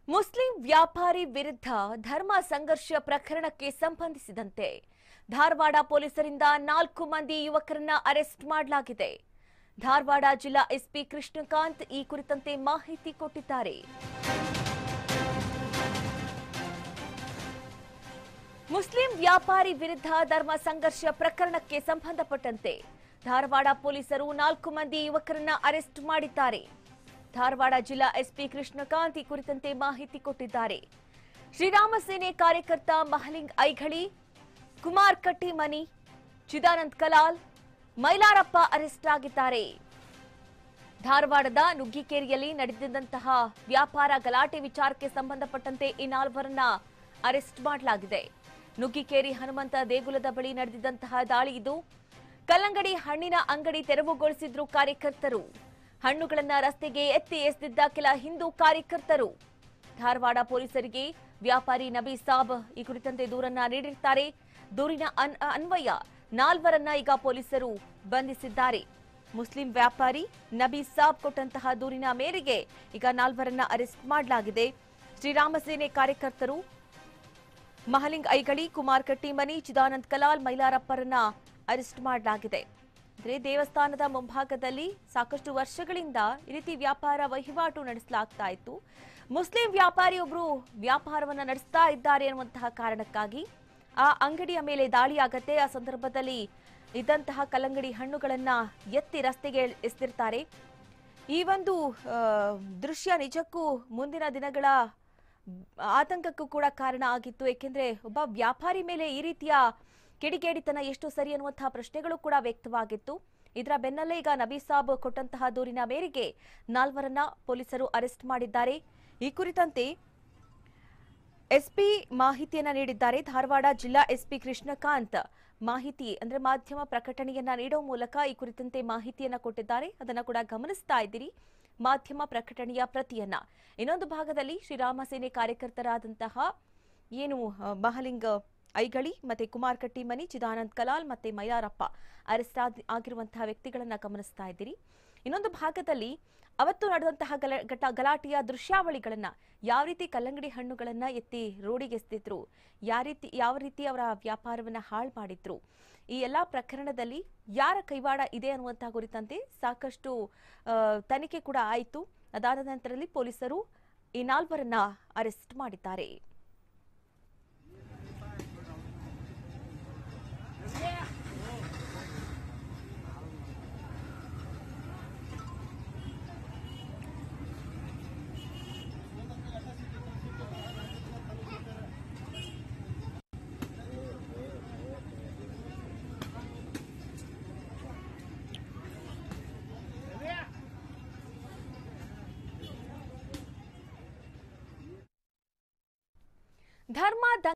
Muslim ವ್ಯಾಪಾರಿ ವಿರುದ್ಧ ಧರ್ಮ ಸಂಘರ್ಷ ಪ್ರಕರಣಕ್ಕೆ ಸಂಬಂಧಿಸಿದಂತೆ ಧಾರವಾಡ ಪೊಲೀಸರಿಂದ ನಾಲ್ಕು ಮಂದಿ ಯುವಕರನ್ನ ಅರೆಸ್ಟ್ ಮಾಡಲಾಗಿದೆ ಧಾರವಾಡ ಜಿಲ್ಲಾ ಎಸ್ಪಿ ಕೃಷ್ಣಕಾಂತ್ ಈ ಕುರಿತಂತೆ ಮಾಹಿತಿ ಕೊಟ್ಟಿದ್ದಾರೆ ಮುಸ್ಲಿಂ ವ್ಯಾಪಾರಿ ವಿರುದ್ಧ ಧರ್ಮ ಸಂಘರ್ಷ ಪ್ರಕರಣಕ್ಕೆ ಸಂಬಂಧಪಟ್ಟಂತೆ ಧಾರವಾಡ ಪೊಲೀಸರು ನಾಲ್ಕು ಮಂದಿ ಯುವಕರನ್ನ ಅರೆಸ್ಟ್ ಮಾಡಿದ್ದಾರೆ ಧಾರವಾಡ ಜಿಲ್ಲಾ ಎಸ್ಪಿ ಕೃಷ್ಣಕಾಂತ್ ಈ ಕುರಿತಂತೆ ಮಾಹಿತಿ ಕೊಟ್ಟಿದ್ದಾರೆ ಶ್ರೀರಾಮ ಸೇನೆ ಕಾರ್ಯಕರ್ತ ಮಹಲಿಂಗ್ ಐಘಳಿ ಕುಮಾರ್ ಕಟ್ಟಿಮನಿ ಚಿದಾನಂದ್ ಕಲಾಲ್ ಮೈಲಾರಪ್ಪ ಅರೆಸ್ಟ್ ಆಗಿದ್ದಾರೆ ಧಾರವಾಡದ ನುಗ್ಗಿಕೇರಿಯಲ್ಲಿ ನಡೆದಿದ್ದಂತಹ ವ್ಯಾಪಾರ ಗಲಾಟೆ ವಿಚಾರಕ್ಕೆ ಸಂಬಂಧಪಟ್ಟಂತೆ ಈ ನಾಲ್ವರನ್ನ ಅರೆಸ್ಟ್ ಮಾಡಲಾಗಿದೆ ನುಗ್ಗಿಕೇರಿ ಹನುಮಂತ ದೇಗುಲದ ಬಳಿ ನಡೆದಿದ್ದಂತಹ ದಾಳಿ ಇದು ಕಲ್ಲಂಗಡಿ ಹಣ್ಣಿನ ಅಂಗಡಿ ತೆರವುಗೊಳಿಸಿದ್ರು ಕಾರ್ಯಕರ್ತರು ಹಣ್ಣುಗಳನ್ನ ರಸ್ತೆಗೆ ಎತ್ತಿ ಎಸೆದಿದ್ದ ಕೆಲ ಹಿಂದೂ ಕಾರ್ಯಕರ್ತರು ಧಾರವಾಡ ಪೊಲೀಸರಿಗೆ ವ್ಯಾಪಾರಿ ನಬಿ ಸಾಬ್ ಈ ಕುರಿತಂತೆ ದೂರನ್ನ ನೀಡಿರ್ತಾರೆ ದೂರಿನ ಅನ್- ಅನ್ವಯ ನಾಲ್ವರನ್ನ ಈಗ ಪೊಲೀಸರು ಬಂಧಿಸಿದ್ದಾರೆ ಮುಸ್ಲಿಂ ವ್ಯಾಪಾರಿ ನಬಿ ಸಾಬ್ ಕೊಟ್ಟಂತಹ ದೂರಿನ ಮೇರೆಗೆ ಈಗ ನಾಲ್ವರನ್ನ ಅರೆಸ್ಟ್ ಮಾಡಲಾಗಿದೆ ಶ್ರೀರಾಮ ಸೇನೆ ಕಾರ್ಯಕರ್ತರು ಮಹಲಿಂಗ್ ಐಗಳಿ ಕುಮಾರ್ ಕಟ್ಟಿಮನಿ ಚಿದಾನಂದ್ ಕಲಾಲ್ ಮೈಲಾರಪ್ಪರನ್ನ ಅರೆಸ್ಟ್ ಮಾಡಲಾಗಿದೆ ಅಂದ್ರೆ ದೇವಸ್ಥಾನದ ಮುಂಭಾಗದಲ್ಲಿ ಸಾಕಷ್ಟು ವರ್ಷಗಳಿಂದ ಈ ರೀತಿ ವ್ಯಾಪಾರ ವಹಿವಾಟು ನಡೆಸಲಾಗ್ತಾ ಇತ್ತು ಮುಸ್ಲಿಂ ವ್ಯಾಪಾರಿಯೊಬ್ಬರು ವ್ಯಾಪಾರವನ್ನ ನಡೆಸ್ತಾ ಇದ್ದಾರೆ ಅನ್ನುವಂತಹ ಕಾರಣಕ್ಕಾಗಿ ಆ ಅಂಗಡಿಯ ಮೇಲೆ ದಾಳಿ ಆಗತ್ತೆ ಆ ಸಂದರ್ಭದಲ್ಲಿ ಇದ್ದಂತಹ ಕಲ್ಲಂಗಡಿ ಹಣ್ಣುಗಳನ್ನ ಎತ್ತಿ ರಸ್ತೆಗೆ ಎಸೆದಿರ್ತಾರೆ ಈ ಒಂದು ಆ, ದೃಶ್ಯ ನಿಜಕ್ಕೂ ಮುಂದಿನ ದಿನಗಳ ಆತಂಕಕ್ಕೂ ಕೂಡ ಕಾರಣ ಆಗಿತ್ತು ಏಕೆಂದ್ರೆ ಒಬ್ಬ ವ್ಯಾಪಾರಿ ಮೇಲೆ ಈ ರೀತಿಯ ಕಿಡಿಗೇಡಿತನ ಎಷ್ಟು ಸರಿ ಅನ್ನುವಂತಹ ಪ್ರಶ್ನೆಗಳು ಕೂಡ ವ್ಯಕ್ತವಾಗಿತ್ತು ಇದರ ಬೆನ್ನಲ್ಲೇ ಈಗ ನಬಿ ಸಾಬ್ ಕೊಟ್ಟಂತಹ ದೂರಿನ ಮೇರೆಗೆ ನಾಲ್ವರನ್ನ ಪೊಲೀಸರು ಅರೆಸ್ಟ್ ಮಾಡಿದ್ದಾರೆ ಈ ಕುರಿತಂತೆ ಎಸ್ಪಿ ಮಾಹಿತಿಯನ್ನ ನೀಡಿದ್ದಾರೆ ಧಾರವಾಡ ಜಿಲ್ಲಾ ಎಸ್ಪಿ ಕೃಷ್ಣಕಾಂತ್ ಮಾಹಿತಿ ಅಂದ್ರೆ ಮಾಧ್ಯಮ ಪ್ರಕಟಣೆಯನ್ನ ನೀಡೋ ಮೂಲಕ ಈ ಕುರಿತಂತೆ ಮಾಹಿತಿಯನ್ನ ಕೊಟ್ಟಿದ್ದಾರೆ ಅದನ್ನ ಕೂಡ ಗಮನಿಸ್ತಾ ಇದ್ದೀರಿ ಮಾಧ್ಯಮ ಪ್ರಕಟಣೆಯ ಪ್ರತಿಯನ್ನ ಇನ್ನೊಂದು ಭಾಗದಲ್ಲಿ ಶ್ರೀರಾಮ ಸೇನೆ ಕಾರ್ಯಕರ್ತರಾದಂತಹ ಏನು ಆ, ಮಹಲಿಂಗ ಐಗಳಿ ಮತ್ತೆ ಕುಮಾರ್ ಕಟ್ಟಿಮನಿ ಚಿದಾನಂದ್ ಕಲಾಲ್ ಮತ್ತೆ ಮೈಲಾರಪ್ಪ ಅರೆಸ್ಟ್ ಆಗಿರುವಂತಹ ವ್ಯಕ್ತಿಗಳನ್ನ ಗಮನಿಸ್ತಾ ಇದ್ದೀರಿ ಇನ್ನೊಂದು ಭಾಗದಲ್ಲಿ ಅವತ್ತು ನಡೆದಂತಹ ಗಲ ಘಟ ಗಲಾಟೆಯ ದೃಶ್ಯಾವಳಿಗಳನ್ನ ಯಾವ ರೀತಿ ಕಲ್ಲಂಗಡಿ ಹಣ್ಣುಗಳನ್ನ ಎತ್ತಿ ರೋಡಿಗೆ ಎಸೆದಿದ್ರು ಯಾವ ರೀತಿ ಯಾವ ರೀತಿ ಅವರ ವ್ಯಾಪಾರವನ್ನ ಹಾಳು ಮಾಡಿದ್ರು ಈ ಎಲ್ಲಾ ಪ್ರಕರಣದಲ್ಲಿ ಯಾರ ಕೈವಾಡ ಇದೆ ಅನ್ನುವಂತಹ ಕುರಿತಂತೆ ಸಾಕಷ್ಟು ಆ, ತನಿಖೆ ಕೂಡ ಆಯಿತು ಅದಾದ ನಂತರದಲ್ಲಿ ಪೊಲೀಸರು ಈ ನಾಲ್ವರನ್ನ ಅರೆಸ್ಟ್ ಮಾಡಿದ್ದಾರೆ ಧರ್ಮ